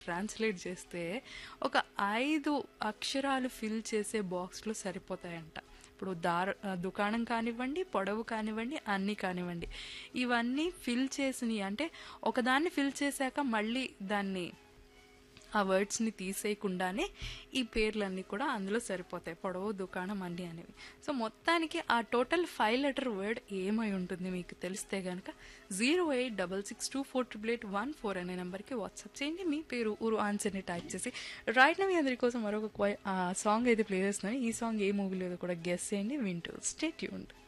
translate చేస్తే ఒక ఐదు అక్షరాలు ఫిల్ చేసే బాక్స్లో సరిపోతాయంట ఇప్పుడు దార ఆ, దుకాణం కానివ్వండి పొడవు కానివ్వండి అన్నీ కానివ్వండి ఇవన్నీ ఫిల్ చేసినవి అంటే ఒకదాన్ని ఫిల్ చేశాక మళ్ళీ దాన్ని ఆ వర్డ్స్ని తీసేయకుండానే ఈ పేర్లన్నీ కూడా అందులో సరిపోతాయి పొడవు దుకాణం అన్నీ అనేవి సో మొత్తానికి ఆ టోటల్ ఫైవ్ లెటర్ వర్డ్ ఏమై ఉంటుంది మీకు తెలిస్తే కనుక zero eight double six two four triple eight one four అనే నెంబర్కి వాట్సాప్ చేయండి మీ పేరు ఊరు ఆన్సర్ని టైప్ చేసి రైట్ నా మీ అందరి కోసం మరొక సాంగ్ అయితే ప్లే చేస్తున్నాను ఈ సాంగ్ ఏ మూవీలో కూడా గెస్ చేయండి వింటూ స్టే ట్యూన్డ్